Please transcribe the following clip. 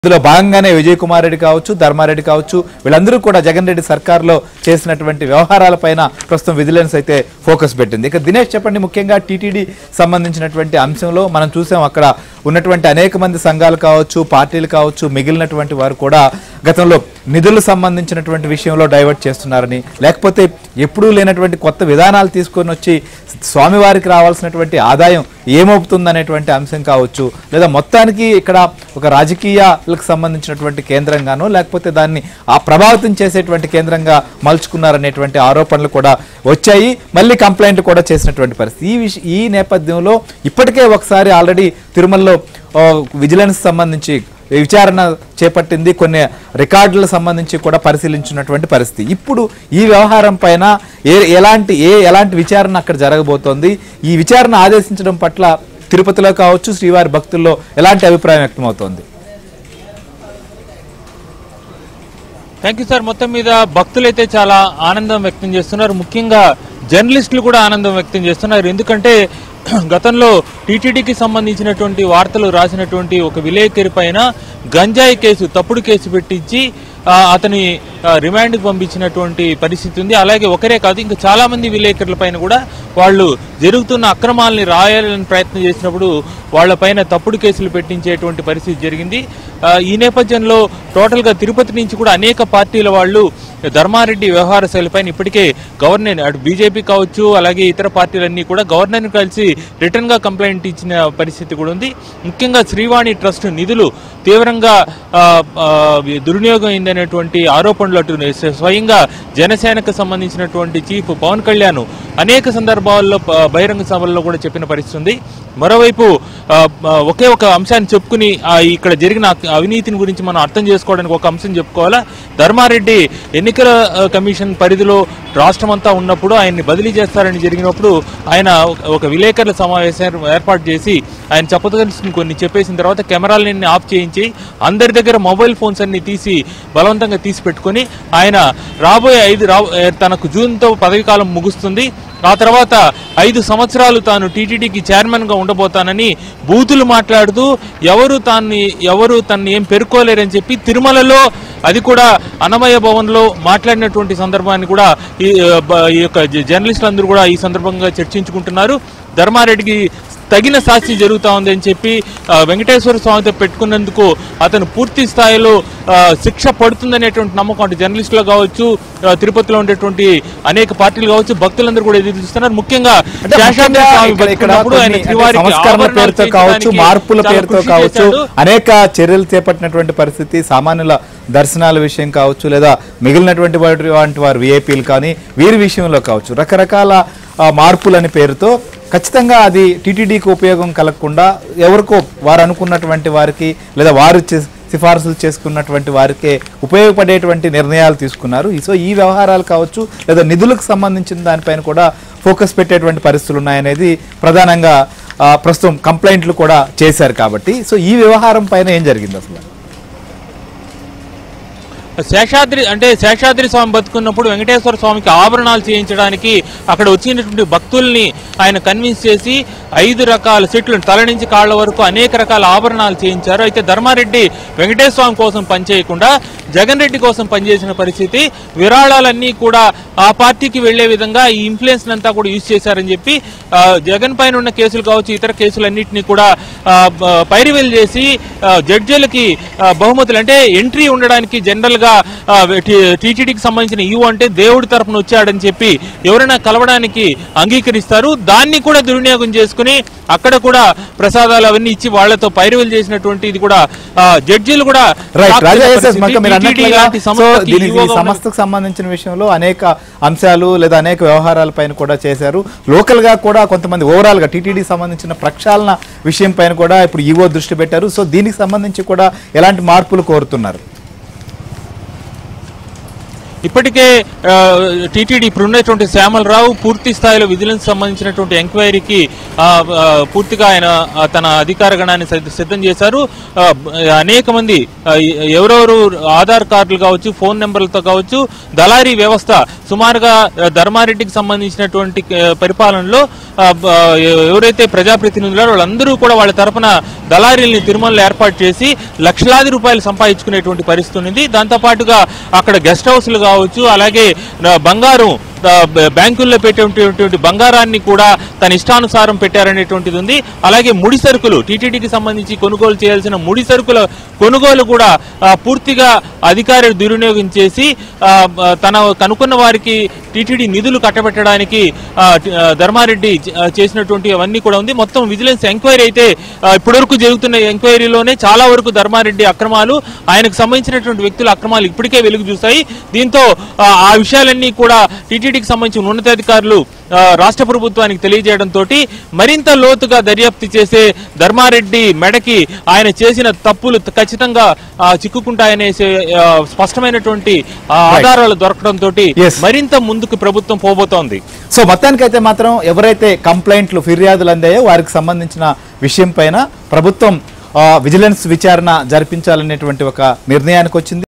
ఇందులో భాగంగానే విజయ్ కుమార్ రెడ్డి కావచ్చు ధర్మారెడ్డి కావచ్చు వీళ్ళందరూ కూడా జగన్ రెడ్డి సర్కార్లో చేసినటువంటి వ్యవహారాలపైన ప్రస్తుతం విజిలెన్స్ అయితే ఫోకస్ పెట్టింది ఇక దినేష్ చెప్పండి ముఖ్యంగా టీటీడీ సంబంధించినటువంటి అంశంలో మనం చూసాం అక్కడ ఉన్నటువంటి అనేక మంది సంఘాలు కావచ్చు పార్టీలు కావచ్చు మిగిలినటువంటి వారు కూడా గతంలో నిధులు సంబంధించినటువంటి విషయంలో డైవర్ట్ చేస్తున్నారని లేకపోతే ఎప్పుడూ లేనటువంటి కొత్త విధానాలు తీసుకొని వచ్చి స్వామివారికి రావాల్సినటువంటి ఆదాయం ఏమవుతుందనేటువంటి అంశం కావచ్చు లేదా మొత్తానికి ఇక్కడ ఒక రాజకీయాలకు సంబంధించినటువంటి కేంద్రంగానో లేకపోతే దాన్ని ఆ ప్రభావితం చేసేటువంటి కేంద్రంగా మలుచుకున్నారనేటువంటి ఆరోపణలు కూడా వచ్చాయి మళ్ళీ కంప్లైంట్ కూడా చేసినటువంటి పరిస్థితి ఈ విష ఈ నేపథ్యంలో ఇప్పటికే ఒకసారి ఆల్రెడీ తిరుమలలో ఆ, విజిలెన్స్ సంబంధించి విచారణ చేపట్టింది కొన్ని రికార్డులకు సంబంధించి కూడా పరిశీలించినటువంటి పరిస్థితి ఇప్పుడు ఈ వ్యవహారం పైన ఏ ఎలాంటి ఏ ఎలాంటి విచారణ అక్కడ జరగబోతోంది ఈ విచారణ ఆదేశించడం పట్ల తిరుపతిలో కావచ్చు శ్రీవారి భక్తుల్లో ఎలాంటి అభిప్రాయం వ్యక్తమవుతోంది థ్యాంక్ యూ సార్ మొత్తం మీద భక్తులైతే చాలా ఆనందం వ్యక్తం చేస్తున్నారు ముఖ్యంగా జర్నలిస్టులు కూడా ఆనందం వ్యక్తం చేస్తున్నారు ఎందుకంటే గతంలో టీటీడీకి సంబంధించినటువంటి వార్తలు రాసినటువంటి ఒక విలేకరి పైన గంజాయి కేసు తప్పుడు కేసు పెట్టించి ఆ, అతని ఆ, రిమాండ్కి పంపించినటువంటి పరిస్థితి ఉంది అలాగే ఒకరే కాదు ఇంకా చాలా మంది విలేకరుల పైన కూడా వాళ్ళు జరుగుతున్న అక్రమాలని రాయాలని ప్రయత్నం చేసినప్పుడు వాళ్ళపైన తప్పుడు కేసులు పెట్టించేటువంటి పరిస్థితి జరిగింది ఆ, ఈ నేపథ్యంలో టోటల్గా తిరుపతి నుంచి కూడా అనేక పార్టీల వాళ్ళు ధర్మారెడ్డి వ్యవహార శైలిపైన ఇప్పటికే గవర్నర్ అటు బీజేపీ కావచ్చు అలాగే ఇతర పార్టీలన్నీ కూడా గవర్నర్ని కలిసి రిటర్న్ గా కంప్లైంట్ ఇచ్చిన పరిస్థితి కూడా ఉంది ముఖ్యంగా శ్రీవాణి ట్రస్ట్ నిధులు తీవ్రంగా ఆ, ఆ, దుర్వినియోగం అయిందనేటువంటి ఆరోపణలు అటు స్వయంగా జనసేనకు సంబంధించినటువంటి చీఫ్ పవన్ కళ్యాణ్ అనేక సందర్భాల్లో ప- బహిరంగ సభల్లో కూడా చెప్పిన పరిస్థితి ఉంది మరోవైపు ఆ, ఆ, ఒకే ఒక అంశాన్ని చెప్పుకుని ఆ, ఇక్కడ జరిగిన అ- అవినీతిని గురించి మనం అర్థం చేసుకోవడానికి ఒక అంశం చెప్పుకోవాలా ధర్మారెడ్డి ఎన్నికల ఆ, కమిషన్ పరిధిలో రాష్ట్రం అంతా ఉన్నప్పుడు ఆయన్ని బదిలీ చేస్తారని జరిగినప్పుడు ఆయన ఒక- ఒక విలేకరుల సమావేశం ఏర్పాటు చేసి ఆయన చెప్పదలసిన కొన్ని చెప్పేసిన తర్వాత కెమెరాలన్నీ ఆఫ్ చేయించి అందరి దగ్గర మొబైల్ ఫోన్స్ అన్ని తీసి బలవంతంగా తీసి పెట్టుకొని ఆయన రాబోయే ఐదు రా తనకు జూన్తో పదవి కాలం ముగుస్తుంది ఆ తర్వాత ఐదు సంవత్సరాలు తాను టీటీడీకి చైర్మన్ గా ఉండబోతానని బూతులు మాట్లాడుతూ ఎవరు తాన్ని ఎవరు తన్ని ఏం పెరుకోలేరని చెప్పి తిరుమలలో అది కూడా అన్నమయ్య భవన్ లో మాట్లాడినటువంటి సందర్భాన్ని కూడా ఈ ఆ, బ- ఈ యొక్క జ- జర్నలిస్టులు అందరూ కూడా ఈ సందర్భంగా చర్చించుకుంటున్నారు ధర్మారెడ్డికి తగిన శాస్తి జరుగుతా ఉంది అని చెప్పి ఆ, వెంకటేశ్వర స్వామితో పెట్టుకున్నందుకు అతను పూర్తి స్థాయిలో ఆ, శిక్ష పడుతుందనేటువంటి నమ్మకం అటు జర్నలిస్టులు కావచ్చు ఆ, తిరుపతిలో ఉండేటువంటి అనేక పార్టీలు కావచ్చు భక్తులందరూ కూడా ఎదురు చూస్తున్నారు ముఖ్యంగా అంటే శేషాద్రి ముఖ్యంగా స్వామి ఇక్కడ ఇక్కడ పెట్టుకున్నప్పుడు ఆయన కొన్ని అంటే శ్రీవారికి సంస్కరణ ఆభరణాలు పేరుతో కావచ్చు చేయించడానికి మార్పుల చాలా పేరుతో కృషి కావచ్చు చేశాడు. అనేక చర్యలు చేపట్టినటువంటి పరిస్థితి సామాన్యుల దర్శనాల విషయం కావచ్చు లేదా మిగిలినటువంటి వాటి వంటి వారు విఐపీలు కానీ వీరి విషయంలో కావచ్చు రకరకాల ఆ, మార్పులని పేరుతో ఖచ్చితంగా అది టీటీడీకి ఉపయోగం కలగకుండా ఎవరికో వారు అనుకున్నటువంటి వారికి లేదా వారు చే- సిఫార్సులు చేసుకున్నటువంటి వారికే ఉపయోగపడేటువంటి నిర్ణయాలు తీసుకున్నారు ఈ- సో ఈ వ్యవహారాలు కావచ్చు లేదా నిధులకు సంబంధించిన దానిపైన కూడా ఫోకస్ పెట్టేటువంటి పరిస్థితులు ఉన్నాయనేది ప్రధానంగా ఆ, ప్రస్తుతం కంప్లైంట్లు కూడా చేశారు కాబట్టి సో ఈ వ్యవహారం పైన ఏం జరిగింది అసలు శేషాద్రి అంటే శేషాద్రి స్వామి బతుకున్నప్పుడు వెంకటేశ్వర స్వామికి ఆభరణాలు చేయించడానికి అక్కడ వచ్చినటువంటి భక్తుల్ని ఆయన కన్విన్స్ చేసి ఐదు రకాల సెట్లు తల నుంచి కాళ్ళ వరకు అనేక రకాల ఆభరణాలు చేయించారు అయితే ధర్మారెడ్డి వెంకటేశ్వర స్వామి కోసం పనిచేయకుండా జగన్ రెడ్డి కోసం పనిచేసిన పరిస్థితి విరాళాలన్నీ కూడా ఆ పార్టీకి వెళ్లే విధంగా ఈ ఇన్ఫ్లుయెన్స్ అంతా కూడా యూజ్ చేశారని చెప్పి ఆ, జగన్ పైన ఉన్న కేసులు కావచ్చు ఇతర కేసులన్నింటినీ కూడా ఆ, బ- పైరివేలు చేసి ఆ, జడ్జీలకి ఆ, బహుమతులు అంటే ఎంట్రీ ఉండడానికి జనరల్ గా ఆ, టీ- టీటీడీకి సంబంధించిన ఈవో అంటే దేవుడి తరపున వచ్చాడని చెప్పి ఎవరైనా కలవడానికి అంగీకరిస్తారు దాన్ని కూడా దుర్వినియోగం చేసుకుని అక్కడ కూడా ప్రసాదాలు అవన్నీ ఇచ్చి వాళ్ళతో పైరువేలు చేసినటువంటి ఇది కూడా ఆ, జడ్జీలు కూడా రైట్ షాక్ రాజా తిన్న ఎస్ ఎస్ పరిస్థితి. మీరు TTD అన్నట్లుగా లాంటి సో సంస్థకి దీనికి ఈ ఈవోగా ఉన్న సంస్థకు సంబంధించిన విషయంలో అనేక అంశాలు లేదా అనేక వ్యవహారాల పైన కూడా చేశారు లోకల్ గా కూడా కొంతమంది ఓవరాల్ గా టీటీడీ సంబంధించిన ప్రక్షాళన విషయం పైన కూడా ఇప్పుడు ఈవో దృష్టి పెట్టారు సో దీనికి సంబంధించి కూడా ఎలాంటి మార్పులు కోరుతున్నారు ఇప్పటికే టీటీడీ ఇప్పుడు ఉన్నటువంటి శ్యామలరావు పూర్తి స్థాయిలో విజిలెన్స్ సంబంధించినటువంటి ఎంక్వైరీకి ఆ, ఆ, పూర్తిగా ఆయన ఆ, తన అధికార గణాన్ని సిద్ధ- సిద్ధం చేశారు ఆ, బ- అనేక మంది ఆ, ఎ- ఎవరెవరు ఆధార్ కార్డులు కావచ్చు ఫోన్ నెంబర్లతో కావచ్చు దళారీ వ్యవస్థ సుమారుగా ఆ, ధర్మారెడ్డికి సంబంధించినటువంటి ఆ, పరిపాలనలో ఆ, బ- ఎ- ఎవరైతే ప్రజాప్రతినిధులు వాళ్ళందరూ కూడా వాళ్ళ తరపున దళారీల్ని తిరుమలలో ఏర్పాటు చేసి లక్షలాది రూపాయలు సంపాదించుకునేటువంటి పరిస్థితి ఉంది దాంతో పాటుగా అక్కడ గెస్ట్ హౌస్లు కావచ్చు అలాగే ఆ, బంగారం ఆ, బ- బ్యాంకుల్లో పెట్టేటువంటి బంగారాన్ని కూడా తన ఇష్టానుసారం పెట్టారనేటువంటిది ఉంది అలాగే ముడి సరుకులు టీటీడీకి సంబంధించి కొనుగోలు చేయాల్సిన ముడి సరుకుల కొనుగోలు కూడా ఆ, పూర్తిగా అధికారులు దుర్వినియోగం చేసి ఆ, బ- తన కనుక్కున్న వారికి టీటీడీ నిధులు కట్టబెట్టడానికి ఆ, టి- ఆ, ధర్మారెడ్డి చే- ఆ, చేసినటువంటి అవన్నీ కూడా ఉంది మొత్తం విజిలెన్స్ ఎంక్వైరీ అయితే ఆ, ఇప్పటివరకు జరుగుతున్న ఎంక్వైరీలోనే చాలా వరకు ధర్మారెడ్డి అక్రమాలు ఆయనకు సంబంధించినటువంటి వ్యక్తుల అక్రమాలు ఇప్పటికే వెలుగు చూస్తాయి దీంతో ఆ, ఆ విషయాలన్నీ కూడా టీటీడీకి సంబంధించిన ఉన్నతాధికారులు ఆ, రాష్ట్ర ప్రభుత్వానికి తెలియజేయడంతో మరింత లోతుగా దర్యాప్తు చేసే ధర్మారెడ్డి మెడకి ఆయన చేసిన తప్పులు ఖచ్చితంగా ఆ, చిక్కుకుంటాయనే ఆ, స్పష్టమైనటువంటి ఆ, ఆధారాలు దొరకడంతో Yes. మరింత ముందుకు ప్రభుత్వం పోబోతోంది సో మొత్తానికైతే మాత్రం ఎవరైతే కంప్లైంట్లు ఫిర్యాదులు అందాయో వారికి సంబంధించిన విషయం పైన ప్రభుత్వం ఆ, విజిలెన్స్ విచారణ జరిపించాలనేటువంటి ఒక నిర్ణయానికి వచ్చింది